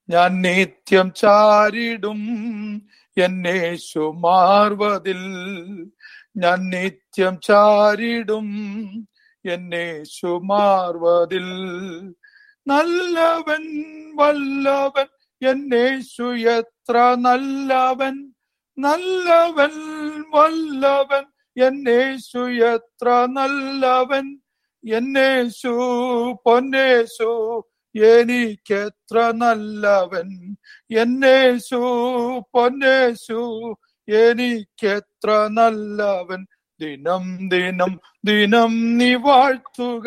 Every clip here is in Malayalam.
ഞാൻ നിത്യം ചാരിടും എന്നേശു മാർവതിൽ ഞാൻ നിത്യം ചാരിടും എന്നേശു മാർവതിൽ നല്ലവൻ വല്ലവൻ എന്നേശു എത്ര നല്ലവൻ നല്ലവൻ വല്ലവൻ എന്നേശു എത്ര നല്ലവൻ എന്നേശു പൊന്നേശു എനിക്കെത്ര നല്ലവൻ എന്നേശു പൊന്നേശു എനിക്കെത്ര നല്ലവൻ ദിനം ദിനം ദിനം നീ വാഴ്ത്തുക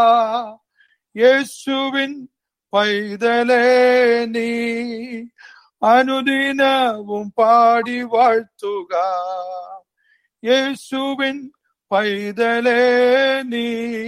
യേശുവിൻ പൈതലേ നീ അനുദിനവും പാടി വാഴ്ത്തുക യേശുവിൻ പൈതലേ നീ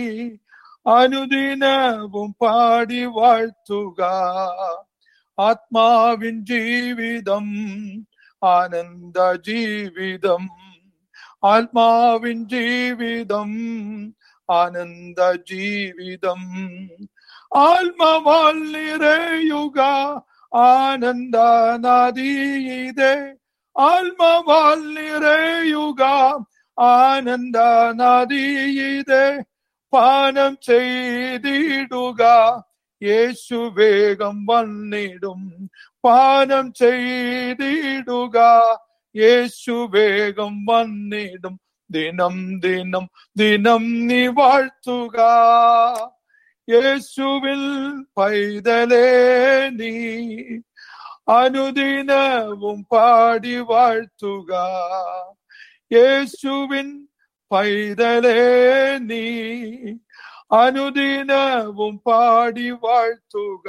അനുദിനവും പാടി വാഴ്ത്തുക ആത്മാവിൻ ജീവിതം ആനന്ദ ജീവിതം ആത്മാവിൻ ജീവിതം ആനന്ദ ജീവിതം ആത്മവാൽ നിറയുക ആനന്ദ നദിയിതെ ആത്മവാൽ നിറയുക ആനന്ദ നദിയിതെ പാനം ചെയ്തിടുക യേശു വേഗം വന്നിടും പാനം ചെയ്തിടുക യേശു വേഗം വന്നിടും ദിനം ദിനം ദിനം നീ വാഴ്ത്തുക യേശുവിൽ പൈതലേ നീ അനുദിനവും പാടി വാഴ്ത്തുക യേശുവിൻ പൈതലേ നീ അനുദിനവും പാടി വാഴ്ത്തുക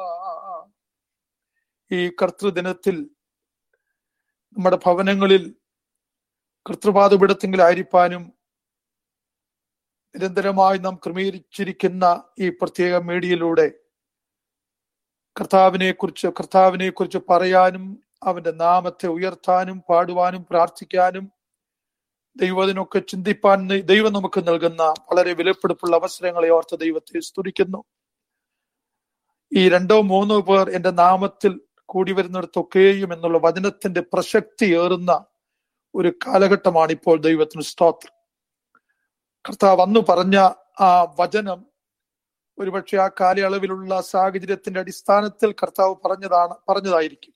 ഈ കർത്തൃദിനത്തിൽ നമ്മുടെ ഭവനങ്ങളിൽ കർത്തൃപാതപിടത്തിങ്കിലായിരിക്കാനും നിരന്തരമായി നാം ക്രമീകരിച്ചിരിക്കുന്ന ഈ പ്രത്യേക മീഡിയയിലൂടെ കർത്താവിനെ കുറിച്ച് കർത്താവിനെ കുറിച്ച് പറയാനും അവന്റെ നാമത്തെ ഉയർത്താനും പാടുവാനും പ്രാർത്ഥിക്കാനും ദൈവത്തിനൊക്കെ ചിന്തിപ്പാൻ ദൈവം നമുക്ക് നൽകുന്ന വളരെ വിലപ്പെടുപ്പുള്ള അവസരങ്ങളെ ഓർത്ത് ദൈവത്തെ സ്തുതിക്കുന്നു ഈ രണ്ടോ മൂന്നോ പേർ എന്റെ നാമത്തിൽ കൂടി വരുന്നിടത്തൊക്കെയും എന്നുള്ള വചനത്തിന്റെ പ്രസക്തി ഏറുന്ന ഒരു കാലഘട്ടമാണ് ഇപ്പോൾ ദൈവത്തിന് സ്തോത്രം കർത്താവ് അന്ന് പറഞ്ഞ ആ വചനം ഒരുപക്ഷെ ആ കാലയളവിലുള്ള സാഹചര്യത്തിന്റെ അടിസ്ഥാനത്തിൽ കർത്താവ് പറഞ്ഞതാണ് പറഞ്ഞതായിരിക്കും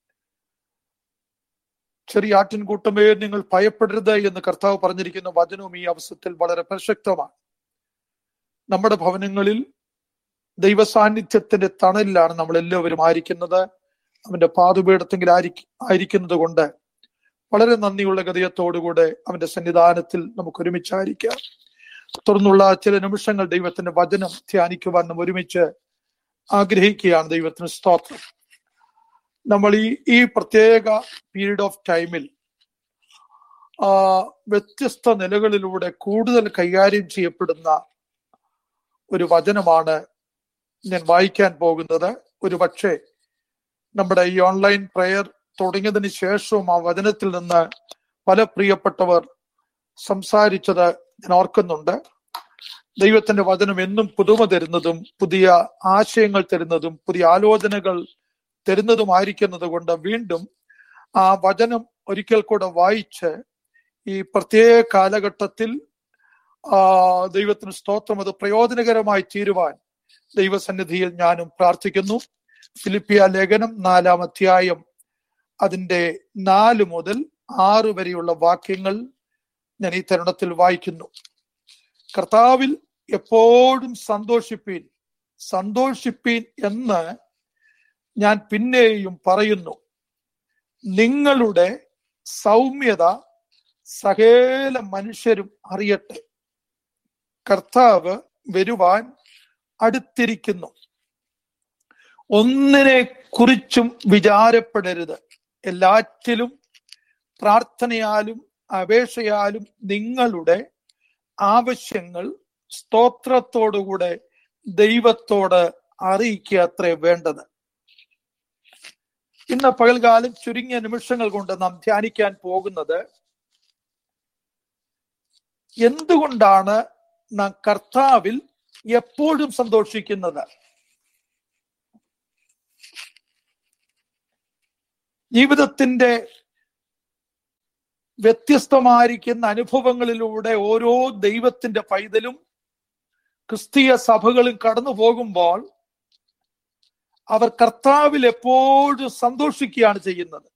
ചെറിയ ആട്ടിൻകൂട്ടമേ നിങ്ങൾ ഭയപ്പെടരുത് എന്ന് കർത്താവ് പറഞ്ഞിരിക്കുന്ന വചനവും ഈ അവസരത്തിൽ വളരെ പ്രസക്തമാണ് നമ്മുടെ ഭവനങ്ങളിൽ ദൈവ സാന്നിധ്യത്തിന്റെ തണലിലാണ് നമ്മൾ എല്ലാവരും ആയിരിക്കുന്നത് അവന്റെ പാതുപീഠത്തെങ്കിൽ ആയിരിക്കുന്നത് കൊണ്ട് വളരെ നന്ദിയുള്ള ഗതയത്തോടുകൂടെ അവന്റെ സന്നിധാനത്തിൽ നമുക്ക് ഒരുമിച്ചായിരിക്കാം തുടർന്നുള്ള ചില നിമിഷങ്ങൾ ദൈവത്തിന്റെ വചനം ധ്യാനിക്കുവാൻ നാം ഒരുമിച്ച് ആഗ്രഹിക്കുകയാണ് ദൈവത്തിന് സ്തോത്രം നമ്മൾ ഈ ഈ പ്രത്യേക പീരീഡ് ഓഫ് ടൈമിൽ ആ വ്യത്യസ്ത നിലകളിലൂടെ കൂടുതൽ കൈകാര്യം ചെയ്യപ്പെടുന്ന ഒരു വചനമാണ് ഞാൻ വായിക്കാൻ പോകുന്നത് ഒരു പക്ഷേ നമ്മുടെ ഈ ഓൺലൈൻ പ്രെയർ തുടങ്ങിയതിന് ശേഷവും ആ വചനത്തിൽ നിന്ന് പല പ്രിയപ്പെട്ടവർ സംസാരിച്ചത് ഞാൻ ഓർക്കുന്നുണ്ട് ദൈവത്തിന്റെ വചനം എന്നും പുതുമ തരുന്നതും പുതിയ ആശയങ്ങൾ തരുന്നതും പുതിയ ആലോചനകൾ തരുന്നതുമായിരിക്കുന്നത് കൊണ്ട് വീണ്ടും ആ വചനം ഒരിക്കൽ കൂടെ വായിച്ച് ഈ പ്രത്യേക കാലഘട്ടത്തിൽ ആ ദൈവത്തിന് സ്തോത്രം അത് പ്രയോജനകരമായി തീരുവാൻ ദൈവസന്നിധിയിൽ ഞാനും പ്രാർത്ഥിക്കുന്നു ഫിലിപ്പിയ ലേഖനം നാലാം അധ്യായം അതിന്റെ നാല് മുതൽ ആറ് വരെയുള്ള വാക്യങ്ങൾ ഞാൻ ഈ തരുണത്തിൽ വായിക്കുന്നു കർത്താവിൽ എപ്പോഴും സന്തോഷിപ്പീൻ സന്തോഷിപ്പീൻ എന്ന് ഞാൻ പിന്നെയും പറയുന്നു നിങ്ങളുടെ സൗമ്യത സകല മനുഷ്യരും അറിയട്ടെ കർത്താവ് വരുവാൻ അടുത്തിരിക്കുന്നു ഒന്നിനെ കുറിച്ചും വിചാരപ്പെടരുത് എല്ലാറ്റിലും പ്രാർത്ഥനയാലും അപേക്ഷയാലും നിങ്ങളുടെ ആവശ്യങ്ങൾ സ്തോത്രത്തോടുകൂടെ ദൈവത്തോട് അറിയിക്കുക അത്രേ വേണ്ടത് ഇന്ന് പകൽകാലം ചുരുങ്ങിയ നിമിഷങ്ങൾ കൊണ്ട് നാം ധ്യാനിക്കാൻ പോകുന്നത് എന്തുകൊണ്ടാണ് നാം കർത്താവിൽ എപ്പോഴും സന്തോഷിക്കുന്നത് ജീവിതത്തിന്റെ വ്യത്യസ്തമായിരിക്കുന്ന അനുഭവങ്ങളിലൂടെ ഓരോ ദൈവത്തിന്റെ പൈതലും ക്രിസ്തീയ സഭകളും കടന്നു പോകുമ്പോൾ അവർ കർത്താവിൽ എപ്പോഴും സന്തോഷിക്കുകയാണ് ചെയ്യുന്നത്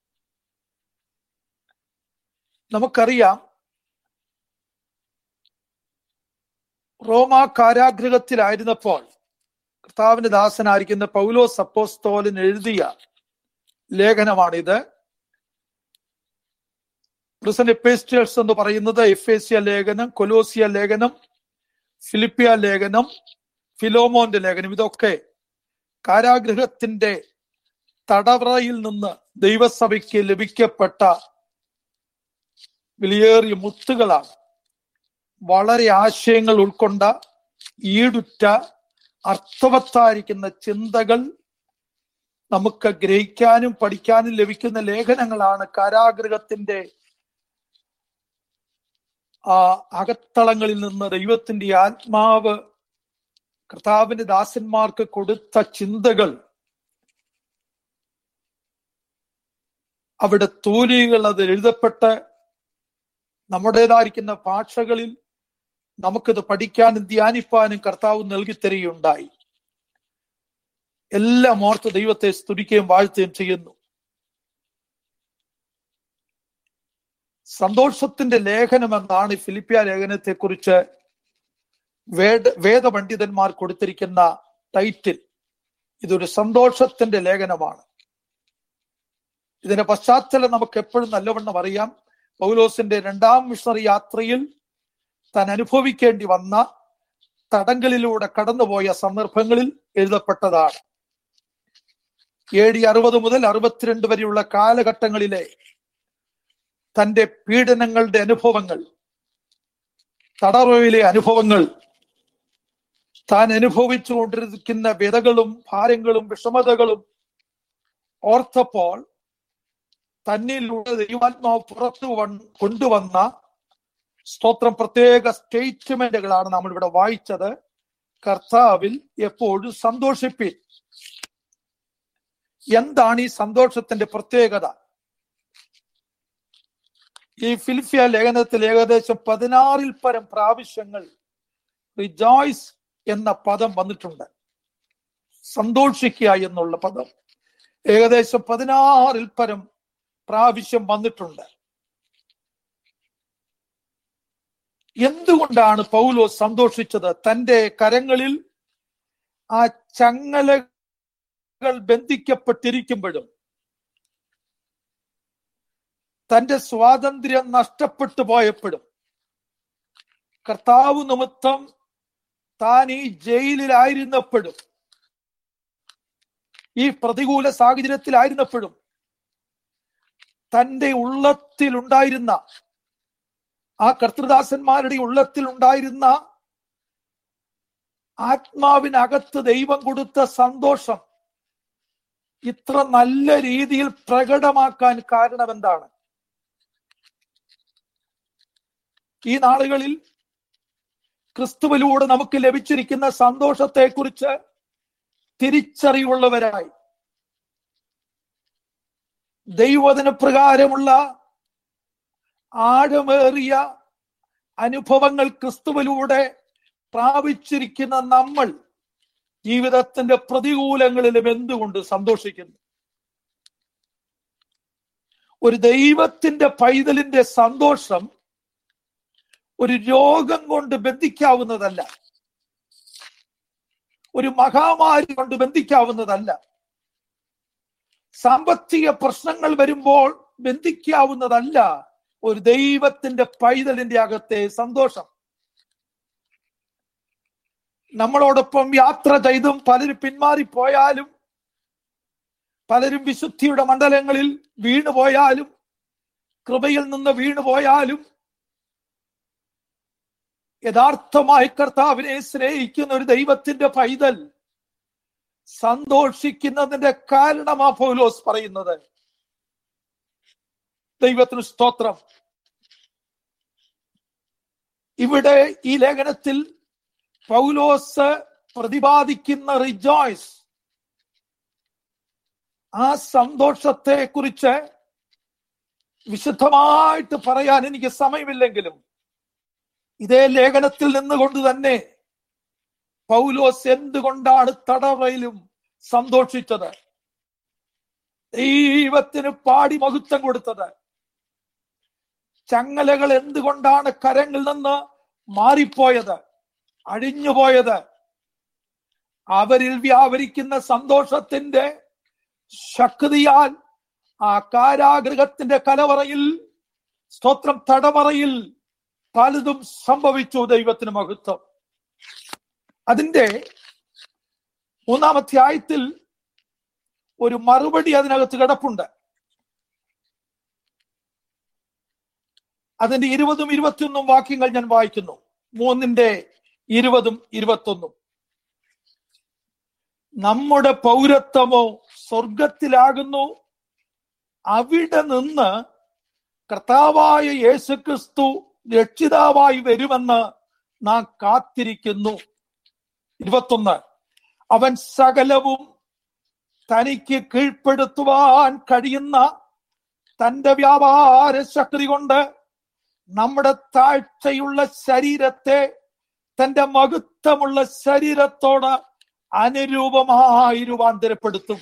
നമുക്കറിയാം റോമ കാരാഗ്രഹത്തിലായിരുന്നപ്പോൾ കർത്താവിന്റെ ദാസനായിരിക്കുന്ന പൗലോസ് അപ്പോസ്തോലൻ എഴുതിയ ലേഖനമാണിത് പ്രിസൺ എപ്പേസ്റ്റേഴ്സ് എന്ന് പറയുന്നത് എഫേസ്യ ലേഖനം കൊലോസിയ ലേഖനം ഫിലിപ്പിയ ലേഖനം ഫിലോമോന്റെ ലേഖനം ഇതൊക്കെ കാരാഗ്രഹത്തിന്റെ തടവറയിൽ നിന്ന് ദൈവസഭയ്ക്ക് ലഭിക്കപ്പെട്ട വിലയേറിയ മുത്തുകളാണ് വളരെ ആശയങ്ങൾ ഉൾക്കൊണ്ട ഈടുറ്റ അർത്ഥവത്തായിരിക്കുന്ന ചിന്തകൾ നമുക്ക് ഗ്രഹിക്കാനും പഠിക്കാനും ലഭിക്കുന്ന ലേഖനങ്ങളാണ് കാരാഗ്രഹത്തിന്റെ ആ അകത്തളങ്ങളിൽ നിന്ന് ദൈവത്തിന്റെ ആത്മാവ് കർത്താവിന്റെ ദാസന്മാർക്ക് കൊടുത്ത ചിന്തകൾ അവിടെ തൂലികൾ അത് എഴുതപ്പെട്ട് നമ്മുടേതായിരിക്കുന്ന ഭാഷകളിൽ നമുക്കിത് പഠിക്കാനും ധ്യാനിപ്പാനും കർത്താവ് നൽകിത്തരികയുണ്ടായി എല്ലാം ഓർത്ത് ദൈവത്തെ സ്തുതിക്കുകയും വാഴ്ത്തുകയും ചെയ്യുന്നു സന്തോഷത്തിന്റെ ലേഖനം എന്നാണ് ഈ ഫിലിപ്പിയ ലേഖനത്തെ കുറിച്ച് വേദ വേദപണ്ഡിതന്മാർ കൊടുത്തിരിക്കുന്ന ടൈറ്റിൽ ഇതൊരു സന്തോഷത്തിന്റെ ലേഖനമാണ് ഇതിന്റെ പശ്ചാത്തലം നമുക്ക് എപ്പോഴും നല്ലവണ്ണം അറിയാം പൗലോസിന്റെ രണ്ടാം മിഷണറി യാത്രയിൽ താൻ അനുഭവിക്കേണ്ടി വന്ന തടങ്കലിലൂടെ കടന്നുപോയ സന്ദർഭങ്ങളിൽ എഴുതപ്പെട്ടതാണ് എ ഡി അറുപത് മുതൽ അറുപത്തിരണ്ട് വരെയുള്ള കാലഘട്ടങ്ങളിലെ തന്റെ പീഡനങ്ങളുടെ അനുഭവങ്ങൾ തടറയിലെ അനുഭവങ്ങൾ താൻ അനുഭവിച്ചുകൊണ്ടിരിക്കുന്ന വ്യതകളും ഭാരങ്ങളും വിഷമതകളും ഓർത്തപ്പോൾ തന്നിലൂടെ ദൈവാത്മാവ് പുറത്തു കൊണ്ടുവന്ന സ്തോത്രം പ്രത്യേക സ്റ്റേറ്റ്മെന്റുകളാണ് നമ്മൾ ഇവിടെ വായിച്ചത് കർത്താവിൽ എപ്പോഴും സന്തോഷിപ്പിൻ എന്താണ് ഈ സന്തോഷത്തിന്റെ പ്രത്യേകത ഈ ഫിലിഫിയ ലേഖനത്തിൽ ഏകദേശം പതിനാറിൽ പരം പ്രാവശ്യങ്ങൾ റിജോയ്സ് എന്ന പദം വന്നിട്ടുണ്ട് സന്തോഷിക്കുക എന്നുള്ള പദം ഏകദേശം പതിനാറിൽ പരം പ്രാവശ്യം വന്നിട്ടുണ്ട് എന്തുകൊണ്ടാണ് പൗലോ സന്തോഷിച്ചത് തന്റെ കരങ്ങളിൽ ആ ചങ്ങലകൾ ബന്ധിക്കപ്പെട്ടിരിക്കുമ്പോഴും തന്റെ സ്വാതന്ത്ര്യം നഷ്ടപ്പെട്ടു പോയപ്പോഴും കർത്താവ് നിമിത്തം താൻ ഈ ജയിലിലായിരുന്നപ്പോഴും ഈ പ്രതികൂല സാഹചര്യത്തിലായിരുന്നപ്പോഴും തന്റെ ഉള്ളത്തിൽ ഉണ്ടായിരുന്ന ആ കർത്തൃദാസന്മാരുടെ ഉള്ളത്തിൽ ഉണ്ടായിരുന്ന ആത്മാവിനകത്ത് ദൈവം കൊടുത്ത സന്തോഷം ഇത്ര നല്ല രീതിയിൽ പ്രകടമാക്കാൻ കാരണം എന്താണ് ഈ നാളുകളിൽ ക്രിസ്തുവിലൂടെ നമുക്ക് ലഭിച്ചിരിക്കുന്ന സന്തോഷത്തെക്കുറിച്ച് തിരിച്ചറിവുള്ളവരായി ദൈവവചന പ്രകാരമുള്ള ആഴമേറിയ അനുഭവങ്ങൾ ക്രിസ്തുവിലൂടെ പ്രാപിച്ചിരിക്കുന്ന നമ്മൾ ജീവിതത്തിന്റെ പ്രതികൂലങ്ങളിലും എന്തുകൊണ്ട് സന്തോഷിക്കുന്നു ഒരു ദൈവത്തിന്റെ പൈതലിന്റെ സന്തോഷം ഒരു രോഗം കൊണ്ട് ബന്ധിക്കാവുന്നതല്ല ഒരു മഹാമാരി കൊണ്ട് ബന്ധിക്കാവുന്നതല്ല സാമ്പത്തിക പ്രശ്നങ്ങൾ വരുമ്പോൾ ബന്ധിക്കാവുന്നതല്ല ഒരു ദൈവത്തിന്റെ പൈതലിന്റെ അകത്തെ സന്തോഷം നമ്മളോടൊപ്പം യാത്ര ചെയ്തും പലരും പിന്മാറിപ്പോയാലും പലരും വിശുദ്ധിയുടെ മണ്ഡലങ്ങളിൽ വീണുപോയാലും കൃപയിൽ നിന്ന് വീണുപോയാലും യഥാർത്ഥമായി കർത്താവിനെ സ്നേഹിക്കുന്ന ഒരു ദൈവത്തിന്റെ പൈതൽ സന്തോഷിക്കുന്നതിന്റെ കാരണമാ പൗലോസ് പറയുന്നത് ദൈവത്തിന് സ്തോത്രം ഇവിടെ ഈ ലേഖനത്തിൽ പൗലോസ് പ്രതിപാദിക്കുന്ന റിജോയ്സ് ആ സന്തോഷത്തെ കുറിച്ച് വിശുദ്ധമായിട്ട് പറയാൻ എനിക്ക് സമയമില്ലെങ്കിലും ഇതേ ലേഖനത്തിൽ നിന്നുകൊണ്ട് തന്നെ പൗലോസ് എന്തുകൊണ്ടാണ് തടവറയിലും സന്തോഷിച്ചത് ദൈവത്തിന് പാടി മഹത്വം കൊടുത്തത് ചങ്ങലകൾ എന്തുകൊണ്ടാണ് കരങ്ങളിൽ നിന്ന് മാറിപ്പോയത് അഴിഞ്ഞുപോയത് അവരിൽ വ്യാപരിക്കുന്ന സന്തോഷത്തിന്റെ ശക്തിയാൽ ആ കാരാഗൃഹത്തിന്റെ കലവറയിൽ സ്തോത്രം തടവറയിൽ പലതും സംഭവിച്ചു ദൈവത്തിന് മഹത്വം അതിന്റെ മൂന്നാമത്തെ ആയത്തിൽ ഒരു മറുപടി അതിനകത്ത് കിടപ്പുണ്ട് അതിന്റെ ഇരുപതും ഇരുപത്തിയൊന്നും വാക്യങ്ങൾ ഞാൻ വായിക്കുന്നു മൂന്നിന്റെ ഇരുപതും ഇരുപത്തൊന്നും നമ്മുടെ പൗരത്വമോ സ്വർഗത്തിലാകുന്നു അവിടെ നിന്ന് കർത്താവായ യേശുക്രിസ്തു രക്ഷിതാവായി വരുമെന്ന് നാം കാത്തിരിക്കുന്നു ഇരുപത്തൊന്ന് അവൻ സകലവും തനിക്ക് കീഴ്പ്പെടുത്തുവാൻ കഴിയുന്ന തന്റെ വ്യാപാര ശക്തി കൊണ്ട് നമ്മുടെ താഴ്ചയുള്ള ശരീരത്തെ തന്റെ മഹത്വമുള്ള ശരീരത്തോട് അനുരൂപമായി രൂപാന്തരപ്പെടുത്തും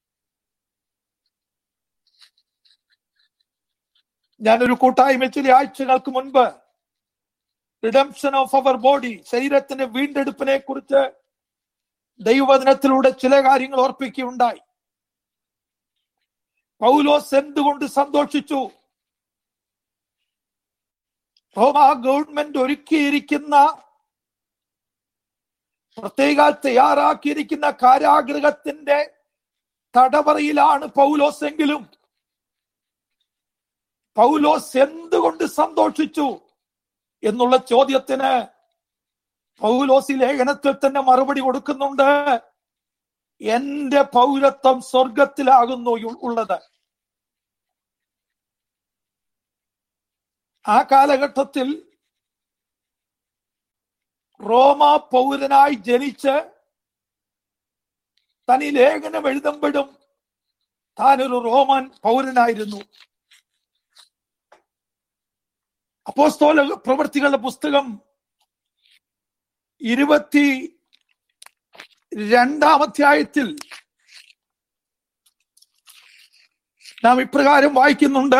ഞാനൊരു കൂട്ടായ്മ ചില ആഴ്ചകൾക്ക് മുൻപ് റിഡംഷൻ ഓഫ് അവർ ബോഡി ശരീരത്തിന്റെ വീണ്ടെടുപ്പിനെ കുറിച്ച് ദൈവവചനത്തിലൂടെ ചില കാര്യങ്ങൾ ഓർപ്പിക്കുകയുണ്ടായി പൗലോസ് എന്തുകൊണ്ട് സന്തോഷിച്ചു റോമ ഗവൺമെന്റ് ഒരുക്കിയിരിക്കുന്ന പ്രത്യേക തയ്യാറാക്കിയിരിക്കുന്ന കാരാഗൃഹത്തിന്റെ തടവറയിലാണ് പൗലോസ് എങ്കിലും പൗലോസ് എന്തുകൊണ്ട് സന്തോഷിച്ചു എന്നുള്ള ചോദ്യത്തിന് പൗലോസ് ഈ ലേഖനത്തിൽ തന്നെ മറുപടി കൊടുക്കുന്നുണ്ട് എന്റെ പൗരത്വം സ്വർഗത്തിലാകുന്നു ഉള്ളത് ആ കാലഘട്ടത്തിൽ റോമ പൗരനായി ജനിച്ച് തനി ലേഖനം എഴുതുമ്പോഴും താനൊരു റോമൻ പൗരനായിരുന്നു അപ്പോസ്തോല പ്രവൃത്തികളുടെ പുസ്തകം ഇരുപത്തി രണ്ടാം അധ്യായത്തിൽ നാം ഇപ്രകാരം വായിക്കുന്നുണ്ട്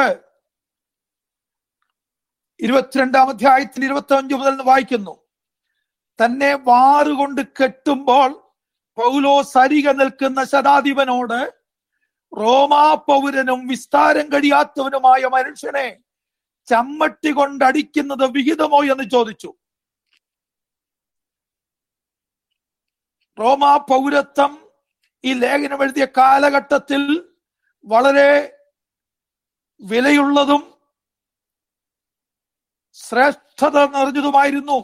ഇരുപത്തിരണ്ടാം അധ്യായത്തിൽ ഇരുപത്തി അഞ്ച് മുതൽ വായിക്കുന്നു തന്നെ വാറുകൊണ്ട് കെട്ടുമ്പോൾ പൗലോ സരിക നിൽക്കുന്ന ശതാധിപനോട് റോമാ പൗരനും വിസ്താരം കഴിയാത്തവനുമായ മനുഷ്യനെ ചമ്മട്ടി കൊണ്ടടിക്കുന്നത് വിഹിതമോ എന്ന് ചോദിച്ചു റോമാ പൗരത്വം ഈ ലേഖനം എഴുതിയ കാലഘട്ടത്തിൽ വളരെ വിലയുള്ളതും ശ്രേഷ്ഠത നിറഞ്ഞതുമായിരുന്നു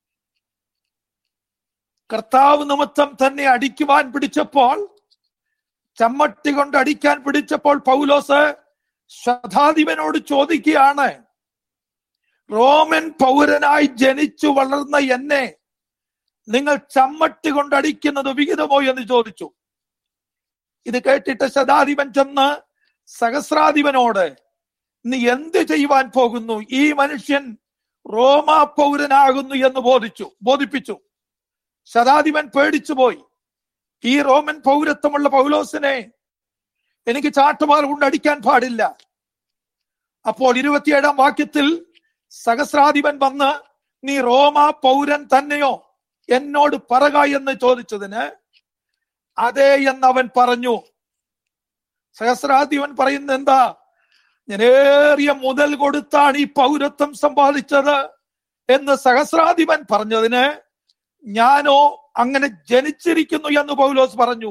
കർത്താവ് നിമിത്തം തന്നെ അടിക്കുവാൻ പിടിച്ചപ്പോൾ ചമ്മട്ടി കൊണ്ട് അടിക്കാൻ പിടിച്ചപ്പോൾ പൗലോസ് ശതാധിപനോട് ചോദിക്കുകയാണ് റോമൻ പൗരനായി ജനിച്ചു വളർന്ന എന്നെ നിങ്ങൾ ചമ്മട്ടി കൊണ്ട് അടിക്കുന്നത് വിഹിതമോ എന്ന് ചോദിച്ചു ഇത് കേട്ടിട്ട് ശതാധിപൻ ചെന്ന് സഹസ്രാധിപനോട് നീ എന്ത് ചെയ്യുവാൻ പോകുന്നു ഈ മനുഷ്യൻ റോമാ പൗരനാകുന്നു എന്ന് ബോധിച്ചു ബോധിപ്പിച്ചു ശതാധിപൻ പേടിച്ചു പോയി ഈ റോമൻ പൗരത്വമുള്ള പൗലോസിനെ എനിക്ക് ചാട്ടുമാർ കൊണ്ട് അടിക്കാൻ പാടില്ല അപ്പോൾ ഇരുപത്തിയേഴാം വാക്യത്തിൽ സഹസ്രാധിപൻ വന്ന് നീ റോമ പൗരൻ തന്നെയോ എന്നോട് പറക എന്ന് ചോദിച്ചതിന് അതെ എന്നവൻ പറഞ്ഞു സഹസ്രാധിപൻ പറയുന്നത് എന്താ ഞാൻ ഏറിയ മുതൽ കൊടുത്താണ് ഈ പൗരത്വം സമ്പാദിച്ചത് എന്ന് സഹസ്രാധിപൻ പറഞ്ഞതിന് ഞാനോ അങ്ങനെ ജനിച്ചിരിക്കുന്നു എന്ന് പൗലോസ് പറഞ്ഞു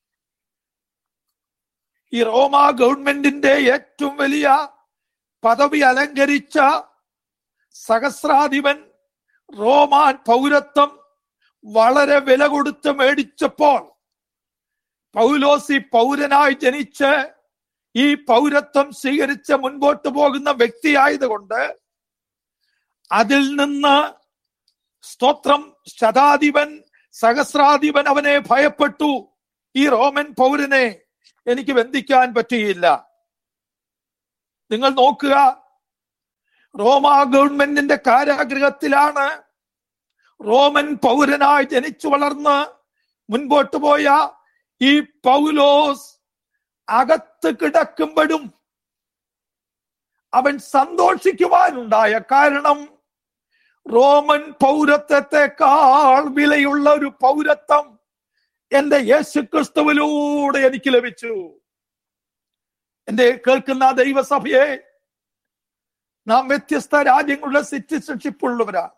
ഈ റോമ ഗവൺമെന്റിന്റെ ഏറ്റവും വലിയ പദവി അലങ്കരിച്ച സഹസ്രാധിപൻ റോമാൻ പൗരത്വം വളരെ വില കൊടുത്ത് മേടിച്ചപ്പോൾ പൗലോസ് ഈ പൗരനായി ജനിച്ച് ഈ പൗരത്വം സ്വീകരിച്ച് മുൻപോട്ട് പോകുന്ന വ്യക്തിയായതുകൊണ്ട് അതിൽ നിന്ന് സ്തോത്രം ശതാധിപൻ സഹസ്രാധിപൻ അവനെ ഭയപ്പെട്ടു ഈ റോമൻ പൗരനെ എനിക്ക് ബന്ധിക്കാൻ പറ്റിയില്ല നിങ്ങൾ നോക്കുക റോമ ഗവൺമെന്റിന്റെ കാരാഗൃഹത്തിലാണ് റോമൻ പൗരനായി ജനിച്ചു വളർന്ന് മുൻപോട്ട് പോയ ഈ പൗലോസ് അകത്ത് കിടക്കുമ്പോഴും അവൻ സന്തോഷിക്കുവാനുണ്ടായ കാരണം റോമൻ പൗരത്വത്തെക്കാൾ വിലയുള്ള ഒരു പൗരത്വം എന്റെ യേശുക്രിസ്തുവിലൂടെ എനിക്ക് ലഭിച്ചു എന്റെ കേൾക്കുന്ന ദൈവസഭയെ നാം വ്യത്യസ്ത രാജ്യങ്ങളുടെ സിറ്റിസൺഷിപ്പ് ഉള്ളവരാ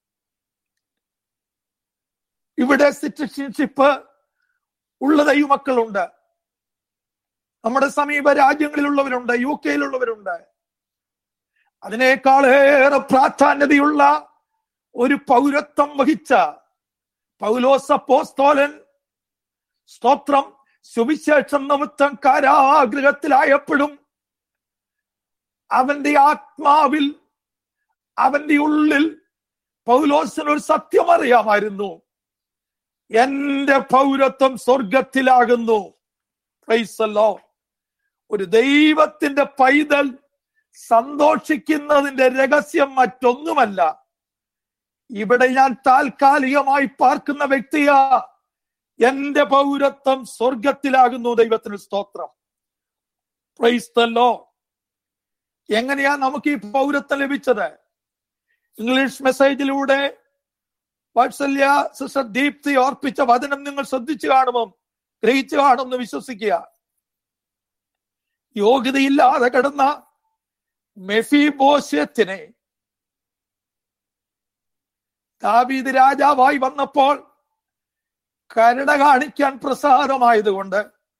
ഇവിടെ സിറ്റിസൺഷിപ്പ് ഉള്ള ദൈവമക്കളുണ്ട് നമ്മുടെ സമീപ രാജ്യങ്ങളിലുള്ളവരുണ്ട് യു കെയിലുള്ളവരുണ്ട് അതിനേക്കാളേറെ പ്രാധാന്യതയുള്ള ഒരു പൗരത്വം വഹിച്ച പൗലോസ പോസ്തോലൻ സ്തോത്രം സുവിശേഷം നിമിത്തം കാരാഗ്രഹത്തിലായപ്പോഴും അവന്റെ ആത്മാവിൽ അവന്റെ ഉള്ളിൽ പൗലോസിന് ഒരു സത്യം അറിയാമായിരുന്നു എന്റെ പൗരത്വം സ്വർഗത്തിലാകുന്നു പ്രൈസല്ലോ ഒരു ദൈവത്തിന്റെ പൈതൽ സന്തോഷിക്കുന്നതിന്റെ രഹസ്യം മറ്റൊന്നുമല്ല ഇവിടെ ഞാൻ താൽക്കാലികമായി പാർക്കുന്ന വ്യക്തിയാ എന്റെ പൗരത്വം സ്വർഗത്തിലാകുന്നു ദൈവത്തിന് സ്തോത്രം പ്രൈസ്തല്ലോ എങ്ങനെയാ നമുക്ക് ഈ പൗരത്വം ലഭിച്ചത് ഇംഗ്ലീഷ് മെസ്സേജിലൂടെ വാത്സല്യ സിസ്റ്റർ ദീപ്തി ഓർപ്പിച്ച വചനം നിങ്ങൾ ശ്രദ്ധിച്ചു കാണുമോ ഗ്രഹിച്ചു കാണുമെന്ന് വിശ്വസിക്കുക യോഗ്യതയില്ലാതെ കിടന്ന മെഫിബോഷ്യത്തിനെ ദാവീദ് രാജാവായി വന്നപ്പോൾ കരുണ കാണിക്കാൻ പ്രസാദമായതുകൊണ്ട്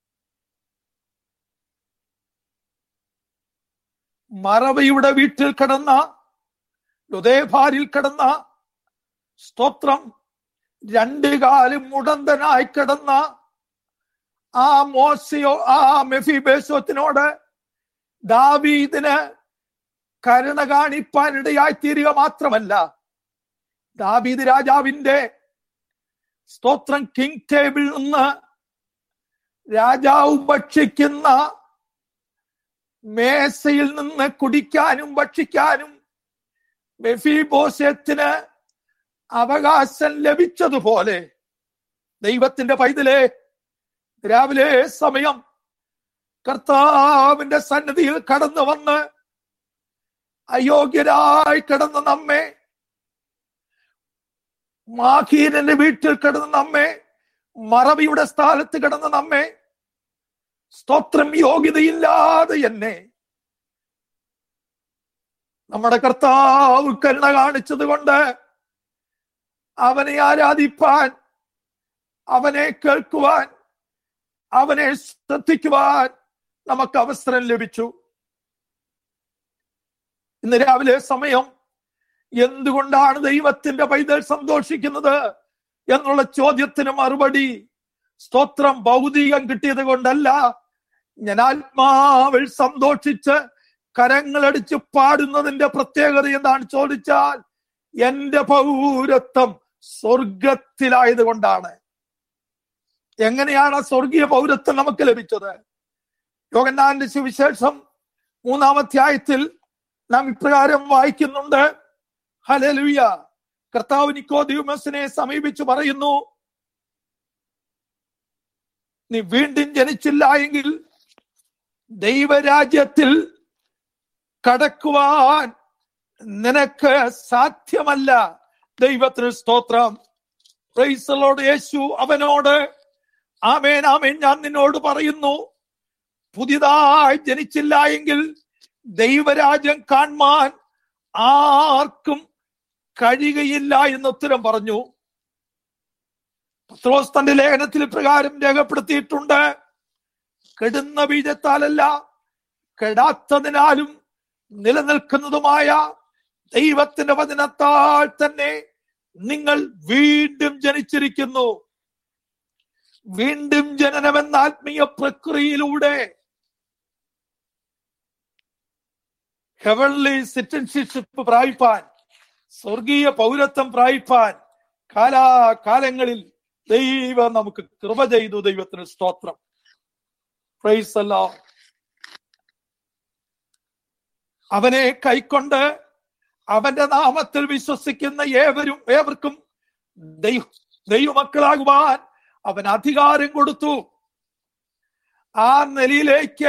മറവയുടെ വീട്ടിൽ കിടന്ന ലുദേഭാരിൽ കിടന്ന സ്തോത്രം രണ്ട് കാലും മുടന്തനായി കിടന്ന ആ മോശയോ ആ മെഫിബേശോത്തിനോട് ദാവീദിന് കരുണ കാണിപ്പാൻ ഇടയായി തീരുക മാത്രമല്ല ദാവീദ് രാജാവിന്റെ സ്തോത്രം കിങ് ടേബിളിൽ നിന്ന് രാജാവ് ഭക്ഷിക്കുന്ന മേശയിൽ നിന്ന് കുടിക്കാനും ഭക്ഷിക്കാനും മെഫിബോസത്തിന് അവകാശം ലഭിച്ചതുപോലെ ദൈവത്തിന്റെ പൈതലെ രാവിലെ സമയം കർത്താവിന്റെ സന്നിധിയിൽ കടന്നു വന്ന് അയോഗ്യരായി കിടന്ന നമ്മെ മാഖീരന്റെ വീട്ടിൽ കിടന്ന നമ്മെ മറവിയുടെ സ്ഥാനത്ത് കിടന്ന നമ്മെ സ്തോത്രം യോഗ്യതയില്ലാതെ എന്നെ നമ്മുടെ കർത്താവ് കരുണ കാണിച്ചത് കൊണ്ട് അവനെ ആരാധിപ്പാൻ അവനെ കേൾക്കുവാൻ അവനെ ശ്രദ്ധിക്കുവാൻ നമുക്ക് അവസരം ലഭിച്ചു ഇന്ന് രാവിലെ സമയം എന്തുകൊണ്ടാണ് ദൈവത്തിന്റെ പൈതൽ സന്തോഷിക്കുന്നത് എന്നുള്ള ചോദ്യത്തിന് മറുപടി സ്തോത്രം ഭൗതികം കിട്ടിയത് കൊണ്ടല്ല ഞാൻ ആത്മാവിൽ സന്തോഷിച്ച് കരങ്ങളടിച്ച് പാടുന്നതിന്റെ പ്രത്യേകത എന്താണ് ചോദിച്ചാൽ എന്റെ പൗരത്വം സ്വർഗത്തിലായത് കൊണ്ടാണ് എങ്ങനെയാണ് ആ സ്വർഗീയ പൗരത്വം നമുക്ക് ലഭിച്ചത് യോഗന്നാന്റെ സുവിശേഷം മൂന്നാമധ്യായത്തിൽ നാം ഇപ്രകാരം വായിക്കുന്നുണ്ട് ഹലലുയ കർത്താവ് നിക്കോദിയുമസിനെ സമീപിച്ചു പറയുന്നു നീ വീണ്ടും ജനിച്ചില്ല എങ്കിൽ ദൈവരാജ്യത്തിൽ കടക്കുവാൻ നിനക്ക് സാധ്യമല്ല ദൈവത്തിന് സ്തോത്രം പ്രൈസലോട് യേശു അവനോട് ആമേൻ ആമേൻ ഞാൻ നിന്നോട് പറയുന്നു പുതിയതായി ജനിച്ചില്ല എങ്കിൽ ദൈവരാജ്യം കാണുവാൻ ആർക്കും കഴിയുകയില്ല എന്ന് ഉത്തരം പറഞ്ഞു പത്രോസ് തന്റെ ലേഖനത്തിൽ പ്രകാരം രേഖപ്പെടുത്തിയിട്ടുണ്ട് കെടുന്ന ബീജത്താലല്ല കെടാത്തതിനാലും നിലനിൽക്കുന്നതുമായ ദൈവത്തിന്റെ വചനത്താൽ തന്നെ നിങ്ങൾ വീണ്ടും ജനിച്ചിരിക്കുന്നു വീണ്ടും ജനനമെന്ന ആത്മീയ പ്രക്രിയയിലൂടെ ഹെവൻലി സിറ്റിസൺഷിപ്പ് പ്രാപിപ്പാൻ സ്വർഗീയ പൗരത്വം പ്രാപിപ്പാൻ കാലാകാലങ്ങളിൽ ദൈവം നമുക്ക് കൃപ ചെയ്തു ദൈവത്തിന് സ്തോത്രം പ്രൈസ് അല്ലോ അവനെ കൈക്കൊണ്ട് അവന്റെ നാമത്തിൽ വിശ്വസിക്കുന്ന ഏവരും ഏവർക്കും ദൈവ ദൈവമക്കളാകുവാൻ അവൻ അധികാരം കൊടുത്തു ആ നിലയിലേക്ക്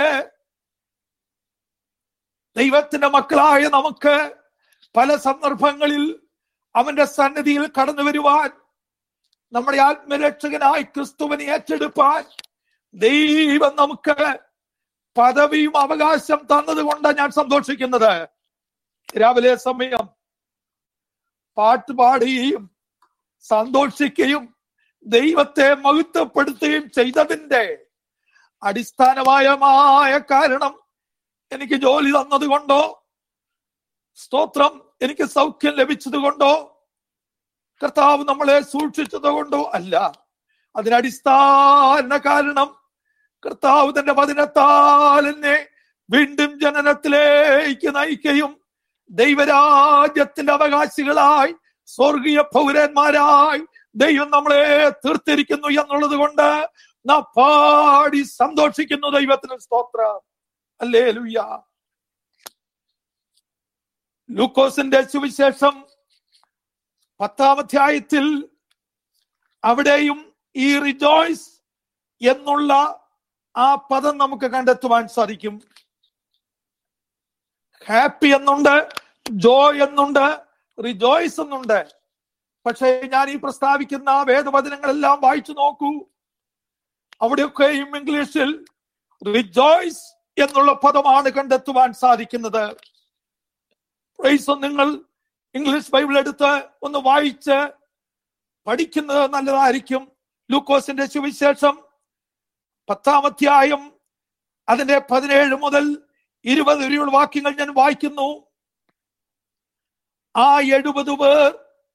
ദൈവത്തിന്റെ മക്കളായ നമുക്ക് പല സന്ദർഭങ്ങളിൽ അവന്റെ സന്നിധിയിൽ കടന്നു വരുവാൻ നമ്മുടെ ആത്മരക്ഷകനായി ക്രിസ്തുവിനെ ഏറ്റെടുപ്പാൻ ദൈവം നമുക്ക് പദവിയും അവകാശം തന്നത് ഞാൻ സന്തോഷിക്കുന്നത് രാവിലെ സമയം പാട്ട് പാടുകയും സന്തോഷിക്കുകയും ദൈവത്തെ മഹത്വപ്പെടുത്തുകയും ചെയ്തതിന്റെ അടിസ്ഥാനമായ കാരണം എനിക്ക് ജോലി തന്നത് കൊണ്ടോ സ്തോത്രം എനിക്ക് സൗഖ്യം ലഭിച്ചത് കൊണ്ടോ കർത്താവ് നമ്മളെ സൂക്ഷിച്ചത് കൊണ്ടോ അല്ല അതിനടിസ്ഥാന കാരണം കർത്താവ് തന്റെ വചനത്താൽ എന്നെ വീണ്ടും ജനനത്തിലേക്ക് നയിക്കുകയും ദൈവരാജ്യത്തിന്റെ അവകാശികളായി സ്വർഗീയ പൗരന്മാരായി ദൈവം നമ്മളെ തീർത്തിരിക്കുന്നു എന്നുള്ളത് കൊണ്ട് നാം പാടി സന്തോഷിക്കുന്നു ദൈവത്തിന് സ്തോത്രം അല്ലേ ലുയ്യ ലൂക്കോസിന്റെ സുവിശേഷം പത്താം അധ്യായത്തിൽ അവിടെയും ഈ റിജോയ്സ് എന്നുള്ള ആ പദം നമുക്ക് കണ്ടെത്തുവാൻ സാധിക്കും ഹാപ്പി എന്നുണ്ട് ജോ എന്നുണ്ട് റിജോയ്സ് എന്നുണ്ട് പക്ഷേ ഞാൻ ഈ പ്രസ്താവിക്കുന്ന വേദവചനങ്ങളെല്ലാം വായിച്ചു നോക്കൂ അവിടെയൊക്കെയും ഇംഗ്ലീഷിൽ റിജോയ്സ് എന്നുള്ള പദമാണ് കണ്ടെത്തുവാൻ സാധിക്കുന്നത് പ്രൈസ് നിങ്ങൾ ഇംഗ്ലീഷ് ബൈബിൾ എടുത്ത് ഒന്ന് വായിച്ച് പഠിക്കുന്നത് നല്ലതായിരിക്കും ലൂക്കോസിന്റെ സുവിശേഷം പത്താം അധ്യായം അതിന്റെ പതിനേഴ് മുതൽ ഇരുപത് വരെയുള്ള വാക്യങ്ങൾ ഞാൻ വായിക്കുന്നു ആ എഴുപത് പേർ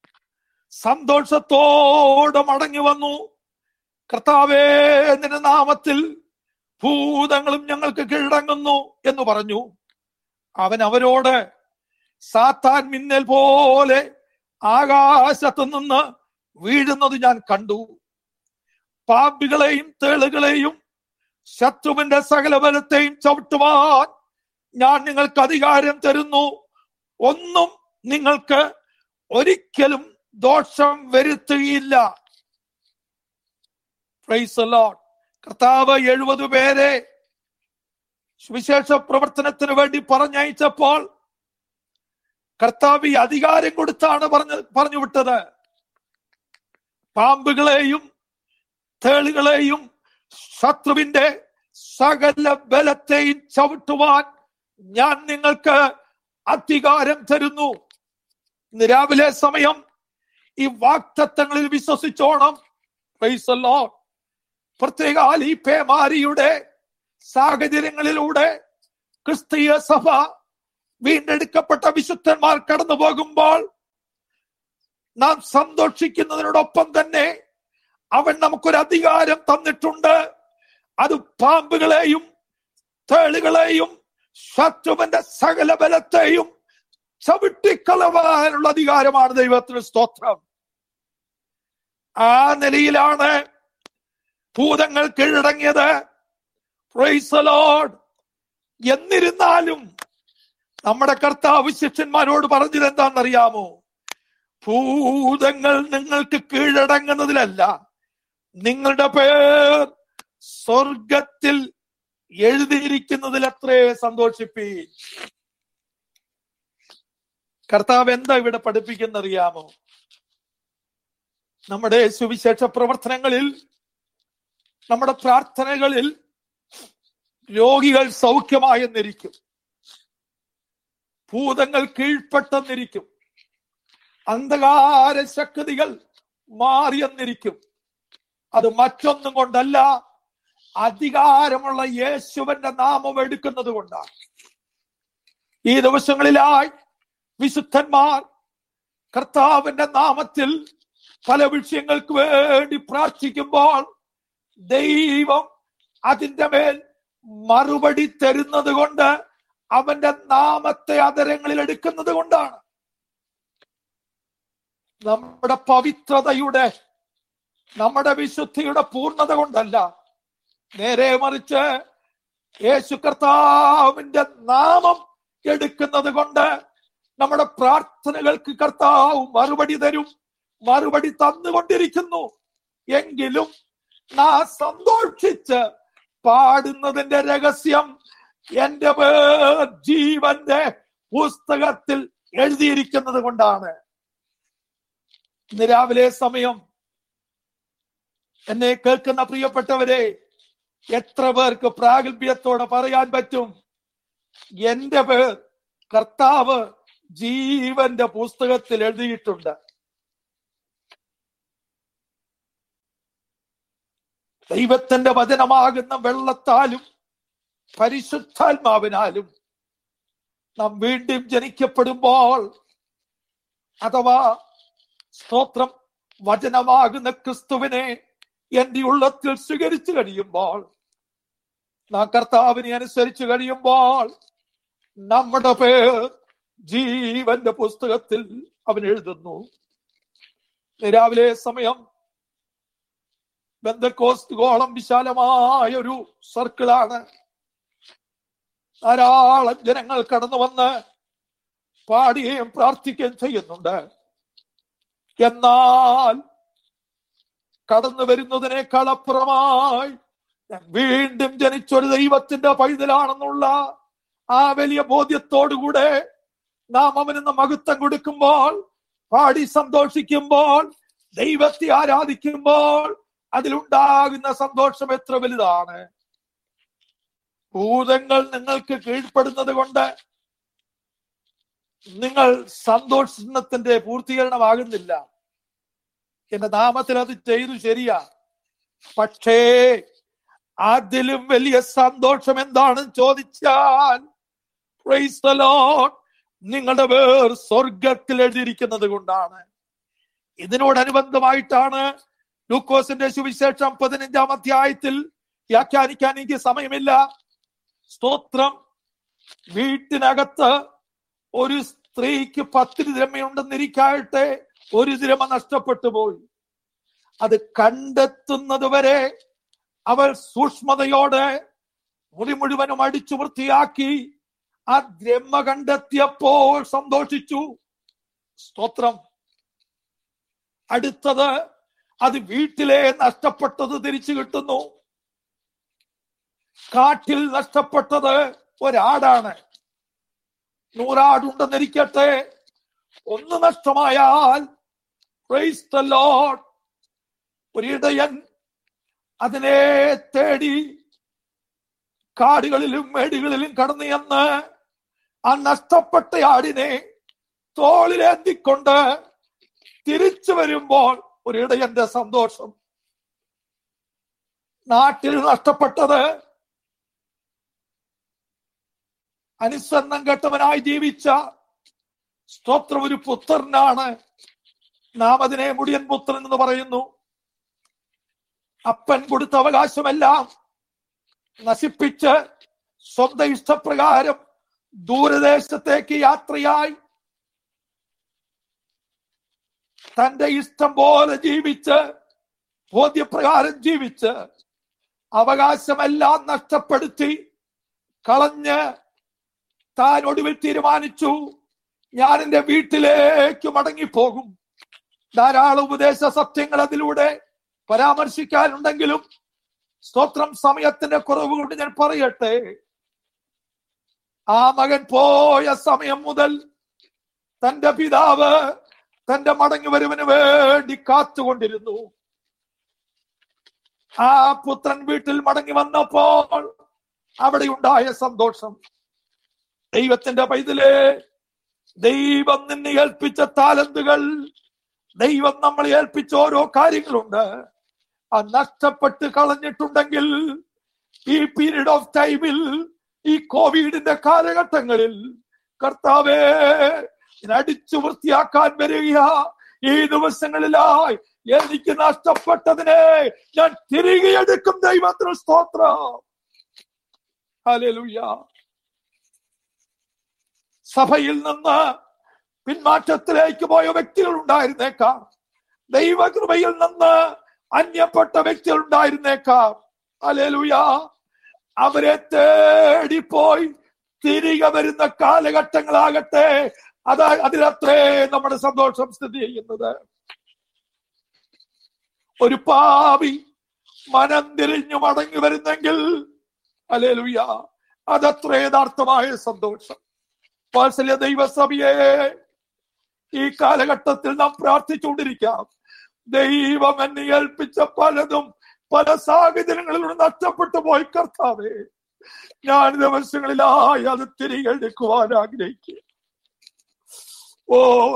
സന്തോഷത്തോടെ മടങ്ങി വന്നു കർത്താവേ നിന്റെ നാമത്തിൽ ഭൂതങ്ങളും ഞങ്ങൾക്ക് കീഴടങ്ങുന്നു എന്ന് പറഞ്ഞു അവൻ അവരോട് സാത്താൻ മിന്നൽ പോലെ ആകാശത്തു നിന്ന് വീഴുന്നത് ഞാൻ കണ്ടു പാമ്പികളെയും തേളുകളെയും ശത്രുവിന്റെ സകല ബലത്തെയും ചവിട്ടുവാൻ ഞാൻ നിങ്ങൾക്ക് അധികാരം തരുന്നു ഒന്നും നിങ്ങൾക്ക് ഒരിക്കലും ദോഷം വരുത്തുകയില്ല പ്രൈസ് ലോഡ് കർത്താവ് എഴുപത് പേരെ സുവിശേഷ പ്രവർത്തനത്തിന് വേണ്ടി പറഞ്ഞയച്ചപ്പോൾ കർത്താവ് ഈ അധികാരം കൊടുത്താണ് പറഞ്ഞ പറഞ്ഞു വിട്ടത് പാമ്പുകളെയും തേളുകളെയും ശത്രുവിന്റെ സകല ബലത്തെയും ചവിട്ടുവാൻ ഞാൻ നിങ്ങൾക്ക് അധികാരം തരുന്നു ഇന്ന് രാവിലെ സമയം ഈ വാക്തത്വങ്ങളിൽ വിശ്വസിച്ചോണം പ്രൈസ് ലോഡ് പ്രത്യേക ഈ പേമാരിയുടെ സാഹചര്യങ്ങളിലൂടെ ക്രിസ്തീയ സഭ വീണ്ടെടുക്കപ്പെട്ട വിശുദ്ധന്മാർ കടന്നു പോകുമ്പോൾ നാം സന്തോഷിക്കുന്നതിനോടൊപ്പം തന്നെ അവൻ നമുക്കൊരു അധികാരം തന്നിട്ടുണ്ട് അത് പാമ്പുകളെയും തേളുകളെയും ശത്രുവിന്റെ സകല ബലത്തെയും ചവിട്ടിക്കളവാനുള്ള അധികാരമാണ് ദൈവത്തിന് സ്തോത്രം ആ നിലയിലാണ് ഭൂതങ്ങൾ കീഴടങ്ങിയത് പ്രൈസലോഡ് എന്നിരുന്നാലും നമ്മുടെ കർത്താവ് ശിഷ്യന്മാരോട് പറഞ്ഞത് എന്താണെന്നറിയാമോ ഭൂതങ്ങൾ നിങ്ങൾക്ക് കീഴടങ്ങുന്നതിലല്ല നിങ്ങളുടെ പേർ സ്വർഗത്തിൽ എഴുതിയിരിക്കുന്നതിൽ അത്രേ സന്തോഷിപ്പി കർത്താവ് എന്താ ഇവിടെ പഠിപ്പിക്കുന്നറിയാമോ നമ്മുടെ സുവിശേഷ പ്രവർത്തനങ്ങളിൽ നമ്മുടെ പ്രാർത്ഥനകളിൽ രോഗികൾ സൗഖ്യമായെന്നിരിക്കും ഭൂതങ്ങൾ കീഴ്പ്പെട്ടെന്നിരിക്കും അന്ധകാര ശക്തികൾ മാറിയെന്നിരിക്കും അത് മറ്റൊന്നും കൊണ്ടല്ല അധികാരമുള്ള യേശുവിന്റെ നാമം എടുക്കുന്നത് കൊണ്ടാണ് ഈ ദിവസങ്ങളിലായി വിശുദ്ധന്മാർ കർത്താവിന്റെ നാമത്തിൽ പല വിഷയങ്ങൾക്ക് വേണ്ടി പ്രാർത്ഥിക്കുമ്പോൾ ദൈവം അതിന്റെ മേൽ മറുപടി തരുന്നത് കൊണ്ട് അവന്റെ നാമത്തെ അതരങ്ങളിൽ എടുക്കുന്നത് കൊണ്ടാണ് നമ്മുടെ പവിത്രതയുടെ നമ്മുടെ വിശുദ്ധിയുടെ പൂർണ്ണത കൊണ്ടല്ല നേരെ മറിച്ച് യേശു കർത്താവിന്റെ നാമം എടുക്കുന്നത് കൊണ്ട് നമ്മുടെ പ്രാർത്ഥനകൾക്ക് കർത്താവ് മറുപടി തരും മറുപടി തന്നുകൊണ്ടിരിക്കുന്നു എങ്കിലും നാം സന്തോഷിച്ച് പാടുന്നതിന്റെ രഹസ്യം എന്റെ പേർ ജീവന്റെ പുസ്തകത്തിൽ എഴുതിയിരിക്കുന്നത് കൊണ്ടാണ് ഇന്ന് രാവിലെ സമയം എന്നെ കേൾക്കുന്ന പ്രിയപ്പെട്ടവരെ എത്ര പേർക്ക് പ്രാഗൽഭ്യത്തോടെ പറയാൻ പറ്റും എന്റെ പേർ കർത്താവ് ജീവന്റെ പുസ്തകത്തിൽ എഴുതിയിട്ടുണ്ട് ദൈവത്തിന്റെ വചനമാകുന്ന വെള്ളത്താലും പരിശുദ്ധാത്മാവിനാലും നാം വീണ്ടും ജനിക്കപ്പെടുമ്പോൾ അഥവാ സ്തോത്രം വചനമാകുന്ന ക്രിസ്തുവിനെ എന്റെ ഉള്ളത്തിൽ സ്വീകരിച്ചു കഴിയുമ്പോൾ നാം കർത്താവിനെ അനുസരിച്ചു കഴിയുമ്പോൾ നമ്മുടെ പേർ ജീവന്റെ പുസ്തകത്തിൽ അവൻ എഴുതുന്നു രാവിലെ സമയം ബന്ധക്കോസ്തുകോളം വിശാലമായ ഒരു സർക്കിളാണ് ധാരാളം ജനങ്ങൾ കടന്നു വന്ന് പാടുകയും പ്രാർത്ഥിക്കുകയും ചെയ്യുന്നുണ്ട് എന്നാൽ കടന്നു വരുന്നതിനേക്കാൾ അപ്പുറമായി ഞാൻ വീണ്ടും ജനിച്ചൊരു ദൈവത്തിന്റെ പൈതലാണെന്നുള്ള ആ വലിയ ബോധ്യത്തോടുകൂടെ നാം അവനെന്ന് മഹത്വം കൊടുക്കുമ്പോൾ പാടി സന്തോഷിക്കുമ്പോൾ ദൈവത്തെ ആരാധിക്കുമ്പോൾ അതിലുണ്ടാകുന്ന സന്തോഷം എത്ര വലുതാണ് ഭൂതങ്ങൾ നിങ്ങൾക്ക് കീഴ്പ്പെടുന്നത് കൊണ്ട് നിങ്ങൾ സന്തോഷത്തിന്റെ പൂർത്തീകരണമാകുന്നില്ല എന്റെ നാമത്തിൽ അത് ചെയ്തു ശരിയാ പക്ഷേ അതിലും വലിയ സന്തോഷം എന്താണെന്ന് ചോദിച്ചാൽ praise the Lord, നിങ്ങളുടെ പേർ സ്വർഗത്തിൽ എഴുതിയിരിക്കുന്നത് കൊണ്ടാണ് ഇതിനോടനുബന്ധമായിട്ടാണ് ലൂക്കോസിന്റെ സുവിശേഷം പതിനഞ്ചാം അധ്യായത്തിൽ വ്യാഖ്യാനിക്കാൻ എനിക്ക് സമയമില്ല സ്തോത്രം വീട്ടിനകത്ത് ഒരു സ്ത്രീക്ക് പത്തിന് ദിരമയുണ്ടെന്നിരിക്കായിട്ട് ഒരു ദിരമ നഷ്ടപ്പെട്ടു പോയി അത് കണ്ടെത്തുന്നത് വരെ അവൾ സൂക്ഷ്മതയോടെ മുറി മുഴുവനും അടിച്ചു വൃത്തിയാക്കി ആ ദ്രമ കണ്ടെത്തിയപ്പോൾ സന്തോഷിച്ചു സ്തോത്രം അടുത്തത് അത് വീട്ടിലെ നഷ്ടപ്പെട്ടത് തിരിച്ചു കിട്ടുന്നു കാട്ടിൽ നഷ്ടപ്പെട്ടത് ഒരാടാണ് നൂറാടുണ്ടെന്നിരിക്കട്ടെ ഒന്ന് നഷ്ടമായാൽ praise the Lord, ഒരിടയൻ അതിനെ തേടി കാടുകളിലും മേടുകളിലും കടന്നു ചെന്ന് ആ നഷ്ടപ്പെട്ട ആടിനെ തോളിലേന്തിക്കൊണ്ട് തിരിച്ചു വരുമ്പോൾ ഒരിടയന്റെ സന്തോഷം നാട്ടിൽ നഷ്ടപ്പെട്ടത് അനുസരണം കെട്ടവനായി ജീവിച്ച സ്തോത്രം ഒരു പുത്രനാണ് നാം അതിനെ മുടിയൻ പുത്രൻ എന്ന് പറയുന്നു അപ്പൻ കൊടുത്ത അവകാശമെല്ലാം നശിപ്പിച്ച് സ്വന്തം ഇഷ്ടപ്രകാരം ദൂരദേശത്തേക്ക് യാത്രയായി തന്റെ ഇഷ്ടം പോലെ ജീവിച്ച് ബോധ്യപ്രകാരം ജീവിച്ച് അവകാശമെല്ലാം നഷ്ടപ്പെടുത്തി കളഞ്ഞ് താൻ ഒടുവിൽ തീരുമാനിച്ചു ഞാൻ എന്റെ വീട്ടിലേക്ക് മടങ്ങിപ്പോകും ധാരാളം ഉപദേശ സത്യങ്ങൾ അതിലൂടെ പരാമർശിക്കാനുണ്ടെങ്കിലും സ്തോത്രം സമയത്തിന്റെ കുറവ് കൊണ്ട് ഞാൻ പറയട്ടെ ആ മകൻ പോയ സമയം മുതൽ തന്റെ പിതാവ് തന്റെ മടങ്ങി വരുവിന് വേണ്ടി കാത്തുകൊണ്ടിരുന്നു ആ പുത്രൻ വീട്ടിൽ മടങ്ങി വന്നപ്പോൾ അവിടെ ഉണ്ടായ സന്തോഷം ദൈവത്തിന്റെ പൈതലേ ദൈവം നിന്നെ ഏൽപ്പിച്ച താലന്തുകൾ ദൈവം നമ്മളെ ഏൽപ്പിച്ച ഓരോ കാര്യങ്ങളുണ്ട് ആ നഷ്ടപ്പെട്ട് കളഞ്ഞിട്ടുണ്ടെങ്കിൽ ഈ പീരീഡ് ഓഫ് ടൈമിൽ ഈ കോവിഡിന്റെ കാലഘട്ടങ്ങളിൽ കർത്താവേ ഇതിനെ അടിച്ചു വൃത്തിയാക്കാൻ വരിക ഈ ദിവസങ്ങളിലായി എനിക്ക് നഷ്ടപ്പെട്ടതിനെ ഞാൻ തിരികെ എടുക്കും ദൈവത്തിന് സ്തോത്രം ഹല്ലേലൂയ സഭയിൽ നിന്ന് പിന്മാറ്റത്തിലേക്ക് പോയ വ്യക്തികൾ ഉണ്ടായിരുന്നേക്കാം ദൈവകൃപയിൽ നിന്ന് അന്യപ്പെട്ട വ്യക്തികൾ ഉണ്ടായിരുന്നേക്കാം അലേലുയ അവരെ തേടിപ്പോയി തിരികെ വരുന്ന കാലഘട്ടങ്ങളാകട്ടെ അതാ അതിലത്രേ നമ്മുടെ സന്തോഷം സ്ഥിതി ചെയ്യുന്നത് ഒരു പാവി മനം തിരിഞ്ഞു മടങ്ങി വരുന്നെങ്കിൽ അലേലുയ അതത്ര യഥാർത്ഥമായ സന്തോഷം വാത്സല്യ ദൈവസഭയെ ഈ കാലഘട്ടത്തിൽ നാം പ്രാർത്ഥിച്ചുകൊണ്ടിരിക്കാം ദൈവം എന്നെ ഏൽപ്പിച്ച പലതും പല സാഹചര്യങ്ങളിലൂടെ നഷ്ടപ്പെട്ടു പോയി കർത്താവേ ഞാൻ ദിവസങ്ങളിലായി അത് തിരികെ എടുക്കുവാൻ ആഗ്രഹിക്കുക ഓ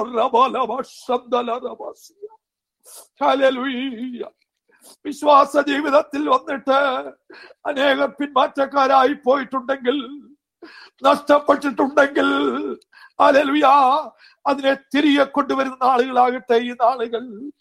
ഹല്ലേലൂയ വിശ്വാസ ജീവിതത്തിൽ വന്നിട്ട് അനേകം പിന്മാറ്റക്കാരായി പോയിട്ടുണ്ടെങ്കിൽ നഷ്ടപ്പെട്ടിട്ടുണ്ടെങ്കിൽ അലലുയ അതിനെ തിരികെ കൊണ്ടുവരുന്ന ആളുകളാകട്ടെ ഈ നാളുകൾ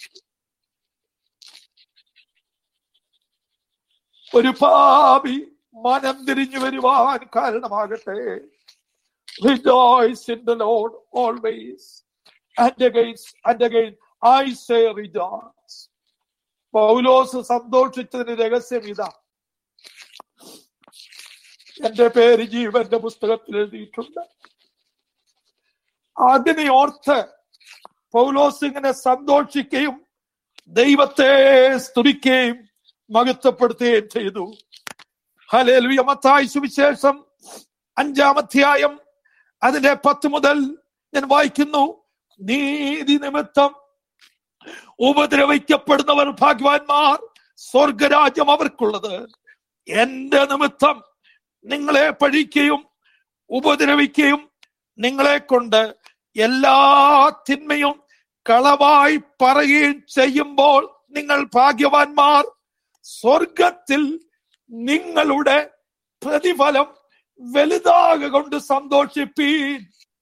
ഒരു പാപി മനം തിരിഞ്ഞു വരുവാൻ കാരണമാകട്ടെ Rejoice in the Lord always. And again, and again, I say rejoice. പൗലോസ് സന്തോഷിച്ചതിന് രഹസ്യം ഇതാ എന്റെ പേര് ജീവന്റെ പുസ്തകത്തിൽ എഴുതിയിട്ടുണ്ട് അതിനെ ഓർത്ത് പൗലോസ് ഇങ്ങനെ സന്തോഷിക്കുകയും ദൈവത്തെ സ്തുതിക്കുകയും മഹത്വപ്പെടുത്തുകയും ചെയ്തു ഹലേലുയ മത്തായി സുവിശേഷം അഞ്ചാം അധ്യായം അതിന്റെ പത്ത് മുതൽ ഞാൻ വായിക്കുന്നു നീതി നിമിത്തം ഉപദ്രവിക്കപ്പെടുന്നവർ ഭാഗ്യവാന്മാർ സ്വർഗരാജ്യം അവർക്കുള്ളത് എന്റെ നിമിത്തം നിങ്ങളെ പഴിക്കുകയും ഉപദ്രവിക്കുകയും നിങ്ങളെ കൊണ്ട് എല്ലാ തിന്മയും കളവായി പറയുകയും ചെയ്യുമ്പോൾ നിങ്ങൾ ഭാഗ്യവാന്മാർ സ്വർഗത്തിൽ നിങ്ങളുടെ പ്രതിഫലം വലുതാക കൊണ്ട് സന്തോഷിപ്പീൻ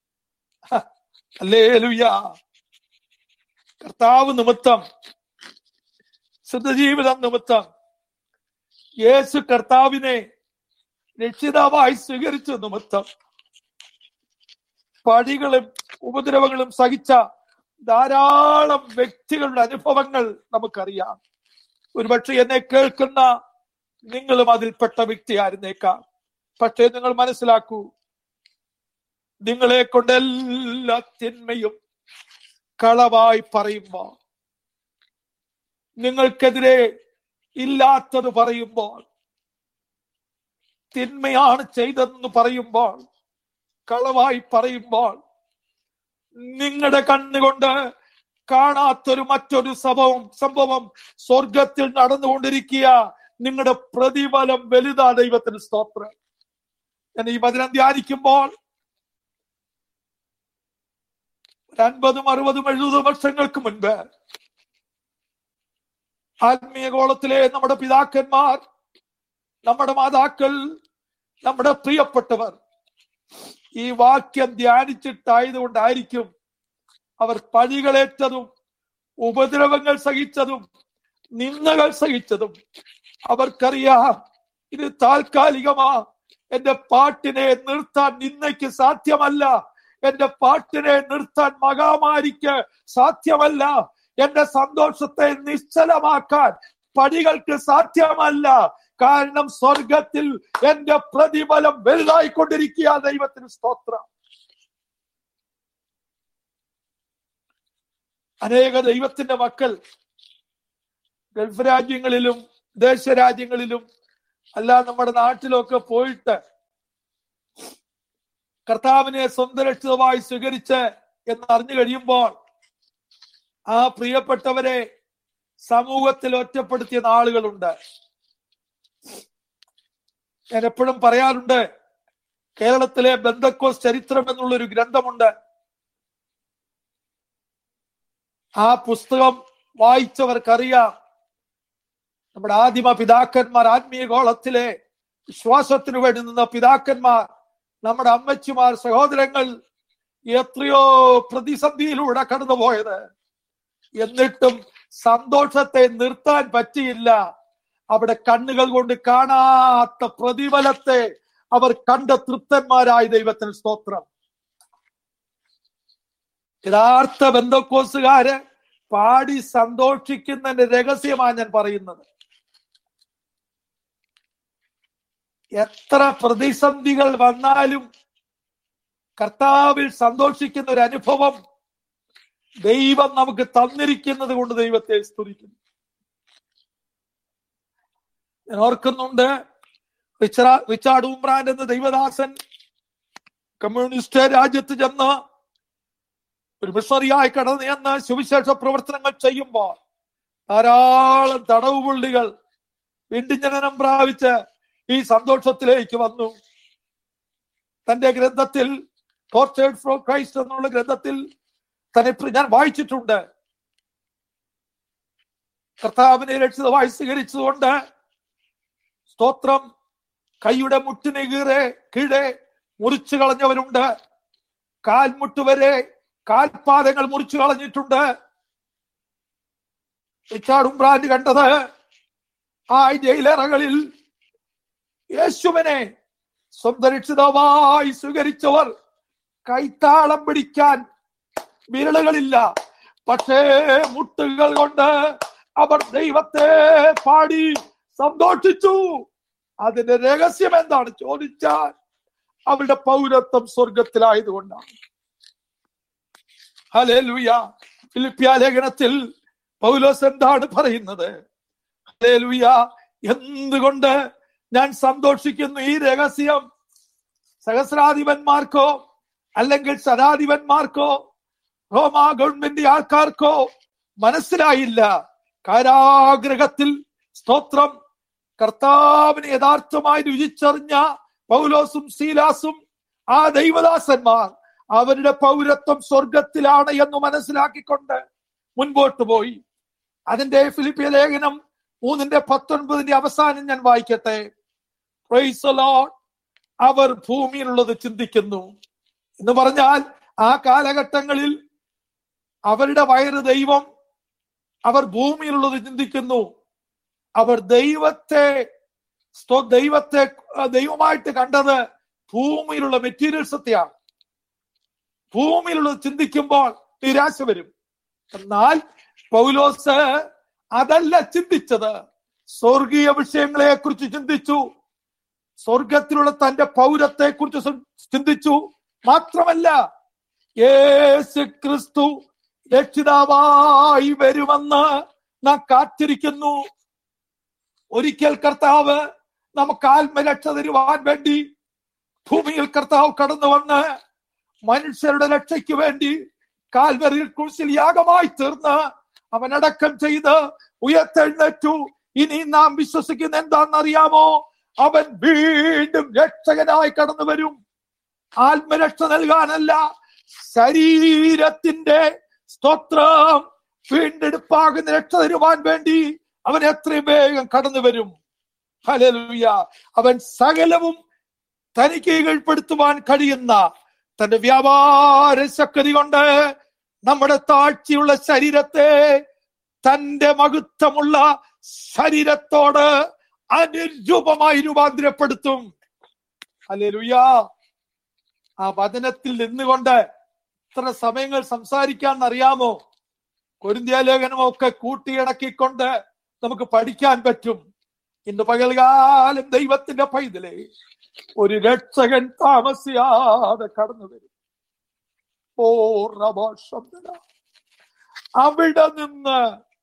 അല്ലേലുയ കർത്താവ് നിമിത്തം ശുദ്ധജീവിതം നിമിത്തം യേശു കർത്താവിനെ രക്ഷിതാവായി സ്വീകരിച്ച നിമിത്തം പടികളും ഉപദ്രവങ്ങളും സഹിച്ച ധാരാളം വ്യക്തികളുടെ അനുഭവങ്ങൾ നമുക്കറിയാം ഒരുപക്ഷെ എന്നെ കേൾക്കുന്ന നിങ്ങളും അതിൽപ്പെട്ട വ്യക്തിയായിരുന്നേക്കാം പക്ഷേ നിങ്ങൾ മനസ്സിലാക്കൂ നിങ്ങളെ കൊണ്ട് എല്ലാ തിന്മയും കളവായി പറയുമ്പോൾ നിങ്ങൾക്കെതിരെ ഇല്ലാത്തത് പറയുമ്പോൾ തിന്മയാണ് ചെയ്തതെന്ന് പറയുമ്പോൾ കളവായി പറയുമ്പോൾ നിങ്ങളുടെ കണ്ണുകൊണ്ട് കാണാത്തൊരു മറ്റൊരു സംഭവം സംഭവം സ്വർഗത്തിൽ നടന്നുകൊണ്ടിരിക്കുക നിങ്ങളുടെ പ്രതിഫലം വലുതാ ദൈവത്തിന് സ്തോത്രം ഞാൻ ഈ വചനം ധ്യാനിക്കുമ്പോൾ അൻപതും അറുപതും എഴുപതും വർഷങ്ങൾക്ക് മുൻപ് ആത്മീയ ഗോളത്തിലെ നമ്മുടെ പിതാക്കന്മാർ നമ്മുടെ മാതാക്കൾ നമ്മുടെ പ്രിയപ്പെട്ടവർ ഈ വാക്യം ധ്യാനിച്ചിട്ടായതുകൊണ്ടായിരിക്കും അവർ പഴികളേറ്റതും ഉപദ്രവങ്ങൾ സഹിച്ചതും നിന്ദകൾ സഹിച്ചതും അവർക്കറിയാം ഇത് താൽക്കാലികമാ എന്റെ പാട്ടിനെ നിർത്താൻ നിന്നയ്ക്ക് സാധ്യമല്ല എന്റെ പാട്ടിനെ നിർത്താൻ മഹാമാരിക്ക് സാധ്യമല്ല എന്റെ സന്തോഷത്തെ നിശ്ചലമാക്കാൻ പടികൾക്ക് സാധ്യമല്ല കാരണം സ്വർഗത്തിൽ എന്റെ പ്രതിഫലം വലുതായിക്കൊണ്ടിരിക്കുക ദൈവത്തിന് സ്തോത്രം അനേക ദൈവത്തിന്റെ മക്കൾ ഗൾഫ് രാജ്യങ്ങളിലും ദേശരാജ്യങ്ങളിലും അല്ല നമ്മുടെ നാട്ടിലൊക്കെ പോയിട്ട് കർത്താവിനെ സ്വന്തം രക്ഷിതമായി സ്വീകരിച്ച് എന്ന് അറിഞ്ഞു കഴിയുമ്പോൾ ആ പ്രിയപ്പെട്ടവരെ സമൂഹത്തിൽ ഒറ്റപ്പെടുത്തിയ നാളുകളുണ്ട് ഞാൻ എപ്പോഴും പറയാറുണ്ട് കേരളത്തിലെ ബന്ധക്കോസ് ചരിത്രം എന്നുള്ളൊരു ഗ്രന്ഥമുണ്ട് ആ പുസ്തകം വായിച്ചവർക്കറിയാം നമ്മുടെ ആദിമ പിതാക്കന്മാർ ആത്മീയ ഗോളത്തിലെ വിശ്വാസത്തിനു വേണ്ടി നിന്ന പിതാക്കന്മാർ നമ്മുടെ അമ്മച്ചിമാർ സഹോദരങ്ങൾ എത്രയോ പ്രതിസന്ധിയിലൂടെ കടന്നുപോയത് എന്നിട്ടും സന്തോഷത്തെ നിർത്താൻ പറ്റിയില്ല അവിടെ കണ്ണുകൾ കൊണ്ട് കാണാത്ത പ്രതിഫലത്തെ അവർ കണ്ട തൃപ്തന്മാരായ ദൈവത്തിന് സ്തോത്രം യഥാർത്ഥ ബന്ധക്കോസുകാര് പാടി സന്തോഷിക്കുന്നതിന്റെ രഹസ്യമാണ് ഞാൻ പറയുന്നത് എത്ര പ്രതിസന്ധികൾ വന്നാലും കർത്താവിൽ സന്തോഷിക്കുന്ന ഒരു അനുഭവം ദൈവം നമുക്ക് തന്നിരിക്കുന്നത് കൊണ്ട് ദൈവത്തെ സ്തുതിക്കുന്നു ഞാൻ ഓർക്കുന്നുണ്ട് റിച്ചറാ- റിച്ചാർഡ് ഉമ്രാൻ എന്ന ദൈവദാസൻ കമ്മ്യൂണിസ്റ്റ് രാജ്യത്ത് ചെന്ന് ഒരു മിഷണറിയായി കടന്നു ചെന്ന് സുവിശേഷ പ്രവർത്തനങ്ങൾ ചെയ്യുമ്പോൾ ധാരാളം തടവ് പുള്ളികൾ വീണ്ടും ജനനം പ്രാപിച്ച് ഈ സന്തോഷത്തിലേക്ക് വന്നു തന്റെ ഗ്രന്ഥത്തിൽ പോർട്രേറ്റ് ഫ്രോം ക്രൈസ്റ്റ് എന്നുള്ള ഗ്രന്ഥത്തിൽ തന്നെ പ്രി- ഞാൻ വായിച്ചിട്ടുണ്ട് കർത്താവിനെ രക്ഷിതമായി സ്വീകരിച്ചതുകൊണ്ട് സ്തോത്രം കൈയുടെ മുട്ടിന് കീറെ കീഴെ മുറിച്ചു കളഞ്ഞവരുണ്ട് കാൽമുട്ട് വരെ കാൽപാദങ്ങൾ മുറിച്ചു കളഞ്ഞിട്ടുണ്ട് റിച്ചാർഡ് ഉംബ്രാൻഡ് കണ്ടത് ആ ജയിലറകളിൽ യേശുവിനെ സ്വന്തം രക്ഷിതാവായി സ്വീകരിച്ചവർ കൈത്താളം പിടിക്കാൻ വിരലുകളില്ല പക്ഷേ മുട്ടുകൾ കൊണ്ട് അവർ ദൈവത്തെ പാടി സന്തോഷിച്ചു അതിന്റെ രഹസ്യം എന്താണ് ചോദിച്ചാൽ അവരുടെ പൗരത്വം സ്വർഗത്തിലായതുകൊണ്ടാണ് ഹലേ ലൂയ ഫിലിപ്പിയ ലേഖനത്തിൽ പൗലോസ് എന്താണ് പറയുന്നത് ഹലേ ലൂയ എന്തുകൊണ്ട് ഞാൻ സന്തോഷിക്കുന്നു ഈ രഹസ്യം സഹസ്രാധിപന്മാർക്കോ അല്ലെങ്കിൽ ശതാധിപന്മാർക്കോ റോമാ ഗവൺമെന്റ് ആൾക്കാർക്കോ മനസ്സിലായില്ല കാരാഗ്രഹത്തിൽ സ്തോത്രം കർത്താവിനെ യഥാർത്ഥമായി രുചിച്ചറിഞ്ഞ പൗലോസും ശീലാസും ആ ദൈവദാസന്മാർ അവരുടെ പൗരത്വം സ്വർഗത്തിലാണ് എന്ന് മനസ്സിലാക്കിക്കൊണ്ട് മുൻപോട്ട് പോയി അതിന്റെ ഫിലിപ്പിയ ലേഖനം മൂന്നിന്റെ പത്തൊൻപതിന്റെ അവസാനം ഞാൻ വായിക്കട്ടെ Praise the Lord. അവർ ഭൂമിയിലുള്ളത് ചിന്തിക്കുന്നു എന്ന് പറഞ്ഞാൽ ആ കാലഘട്ടങ്ങളിൽ അവരുടെ വയറ് ദൈവം അവർ ഭൂമിയിലുള്ളത് ചിന്തിക്കുന്നു അവർ ദൈവത്തെ സ്തോ- ദൈവത്തെ ആ, ദൈവമായിട്ട് കണ്ടത് ഭൂമിയിലുള്ള മെറ്റീരിയൽസത്തെയാണ് ഭൂമിയിലുള്ളത് ചിന്തിക്കുമ്പോൾ നിരാശ വരും എന്നാൽ പൗലോസ് അതല്ല ചിന്തിച്ചത് സ്വർഗീയ വിഷയങ്ങളെ കുറിച്ച് ചിന്തിച്ചു സ്വർഗത്തിലുള്ള തന്റെ പൗരത്തെ കുറിച്ച് ചിന്തിച്ചു മാത്രമല്ല യേശു ക്രിസ്തു രക്ഷിതാവായി വരുമെന്ന് നാം കാത്തിരിക്കുന്നു ഒരിക്കൽ കർത്താവ് നമുക്ക് ആത്മരക്ഷ തരുവാൻ വേണ്ടി ഭൂമിയിൽ കർത്താവ് കടന്നു വന്ന് മനുഷ്യരുടെ രക്ഷയ്ക്ക് വേണ്ടി കാൽവരിൽ കുരിശിൽ യാഗമായി തീർന്ന് അവൻ അടക്കം ചെയ്ത് ഉയർത്തെഴുന്നേറ്റു ഇനി നാം വിശ്വസിക്കുന്ന എന്താണെന്നറിയാമോ അവൻ വീണ്ടും രക്ഷകനായി കടന്നു വരും ആത്മരക്ഷ നൽകാനല്ല ശരീരത്തിന്റെ സ്തോത്രം വീണ്ടെടുപ്പാകുന്ന രക്ഷ തരുവാൻ വേണ്ടി അവൻ എത്രയും വേഗം കടന്നു വരും ഹല്ലേലൂയ അവൻ സകലവും തനിക്ക് കീഴ്പ്പെടുത്തുവാൻ കഴിയുന്ന തന്റെ വ്യാപാര ശക്തി കൊണ്ട് നമ്മുടെ താഴ്ചയുള്ള ശരീരത്തെ തന്റെ മഹത്വമുള്ള ശരീരത്തോട് അനുരൂപമായി രൂപാന്തരപ്പെടുത്തും ഹല്ലേലൂയ ആ വചനത്തിൽ നിന്നുകൊണ്ട് ഇത്ര സമയങ്ങൾ സംസാരിക്കാൻ അറിയാമോ കൊരിന്ത്യ ലേഖനമൊക്കെ കൂട്ടിയിണക്കിക്കൊണ്ട് നമുക്ക് പഠിക്കാൻ പറ്റും ഇന്ന് പകൽകാലം ദൈവത്തിന്റെ പൈതലേ ഒരു രക്ഷകൻ താമസിയാതെ കടന്നു വരും ഓ റബോ ശബ്ദന അവിടെ നിന്ന്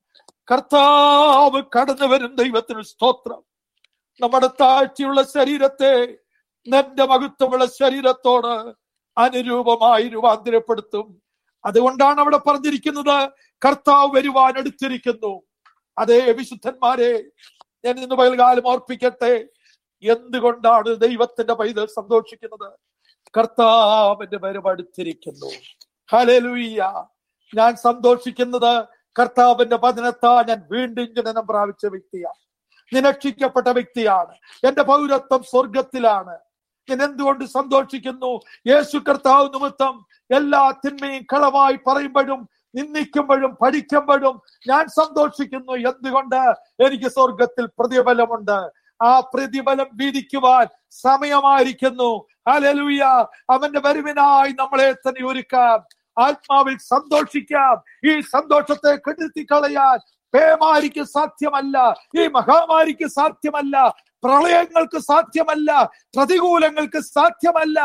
കർത്താവ് കടന്നു വരും ദൈവത്തിന് സ്തോത്രം നമ്മുടെ താഴ്ചയുള്ള ശരീരത്തെ നിന്റെ മഹത്വമുള്ള ശരീരത്തോട് അനുരൂപമായി രൂപാന്തരപ്പെടുത്തും അതുകൊണ്ടാണ് അവിടെ പറഞ്ഞിരിക്കുന്നത് കർത്താവ് വരുവാൻ എടുത്തിരിക്കുന്നു അതേ വിശുദ്ധന്മാരെ ഞാൻ ഇന്ന് പകൽകാലം ഓർപ്പിക്കട്ടെ എന്തുകൊണ്ടാണ് ദൈവത്തിന്റെ പൈതൽ സന്തോഷിക്കുന്നത് കർത്താവിന്റെ വരവടുത്തിരിക്കുന്നു ഹലലുയ്യ ഞാൻ സന്തോഷിക്കുന്നത് കർത്താവിന്റെ പതനത്താ ഞാൻ വീണ്ടും ജനനം പ്രാപിച്ച വ്യക്തിയാണ് നിരക്ഷിക്കപ്പെട്ട വ്യക്തിയാണ് എന്റെ പൗരത്വം സ്വർഗത്തിലാണ് ഞാൻ എന്തുകൊണ്ട് സന്തോഷിക്കുന്നു യേശു കർത്താവ് നിമിത്തം എല്ലാ തിന്മയും കളവായി പറയുമ്പോഴും നിന്ദിക്കുമ്പോഴും പഠിക്കുമ്പോഴും ഞാൻ സന്തോഷിക്കുന്നു എന്തുകൊണ്ട് എനിക്ക് സ്വർഗത്തിൽ പ്രതിഫലമുണ്ട് ആ പ്രതിഫലം വീതിക്കുവാൻ സമയമായിരിക്കുന്നു ഹല്ലേലൂയ അവന്റെ വരവിനായി നമ്മളെ തന്നെ ഒരുക്കാം ആത്മാവിൽ സന്തോഷിക്കാം ഈ സന്തോഷത്തെ കെടുത്തി കളയാൻ പേമാരിക്ക് സാധ്യമല്ല ഈ മഹാമാരിക്ക് സാധ്യമല്ല പ്രളയങ്ങൾക്ക് സാധ്യമല്ല പ്രതികൂലങ്ങൾക്ക് സാധ്യമല്ല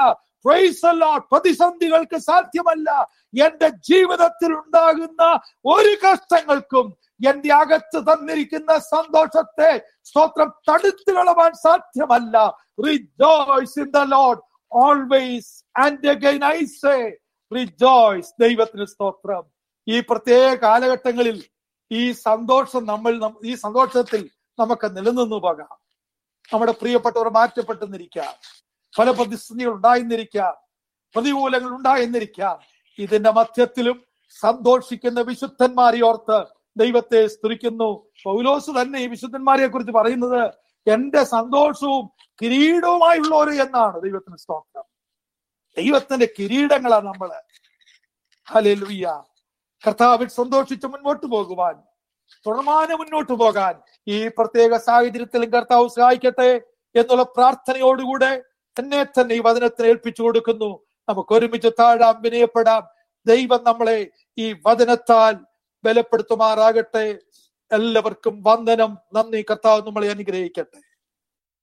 Praise the Lord. പ്രതിസന്ധികൾക്ക് സാധ്യമല്ല എന്റെ ജീവിതത്തിൽ ഉണ്ടാകുന്ന ഒരു കഷ്ടങ്ങൾക്കും എന്റെ അകത്ത് തന്നിരിക്കുന്ന സന്തോഷത്തെ സ്തോത്രം തടുത്തു കളവാൻ സാധ്യമല്ല rejoice in the Lord always and again I say rejoice ദൈവത്തിന് സ്തോത്രം ഈ പ്രത്യേക കാലഘട്ടങ്ങളിൽ ഈ സന്തോഷം നമ്മൾ നം- ഈ സന്തോഷത്തിൽ നമുക്ക് നിലനിന്നു പോകാം നമ്മുടെ പ്രിയപ്പെട്ടവർ മാറ്റപ്പെട്ടെന്നിരിക്കാം പല പ്രതിസന്ധികൾ ഉണ്ടായെന്നിരിക്കാം പ്രതികൂലങ്ങൾ ഉണ്ടായെന്നിരിക്കാം ഇതിന്റെ മധ്യത്തിലും സന്തോഷിക്കുന്ന വിശുദ്ധന്മാരെ ഓർത്ത് ദൈവത്തെ സ്തുതിക്കുന്നു പൗലോസ് തന്നെ ഈ വിശുദ്ധന്മാരെ കുറിച്ച് പറയുന്നത് എന്റെ സന്തോഷവും കിരീടവുമായുള്ളവര് എന്നാണ് ദൈവത്തിന് സ്തോത്രം ദൈവത്തിന്റെ കിരീടങ്ങളാണ് നമ്മള് ഹല്ലേലൂയ കർത്താവിൽ സന്തോഷിച്ച് മുന്നോട്ട് പോകുവാൻ തുടർമാനം മുന്നോട്ട് പോകാൻ ഈ പ്രത്യേക സാഹചര്യത്തിലും കർത്താവ് സഹായിക്കട്ടെ എന്നുള്ള പ്രാർത്ഥനയോടുകൂടെ തന്നെ തന്നെ ഈ വചനത്തിന് ഏൽപ്പിച്ചു കൊടുക്കുന്നു നമുക്ക് ഒരുമിച്ച് താഴാം വിനയപ്പെടാം ദൈവം നമ്മളെ ഈ വചനത്താൽ ബലപ്പെടുത്തുമാറാകട്ടെ എല്ലാവർക്കും വന്ദനം നന്ദി കർത്താവ് നമ്മളെ അനുഗ്രഹിക്കട്ടെ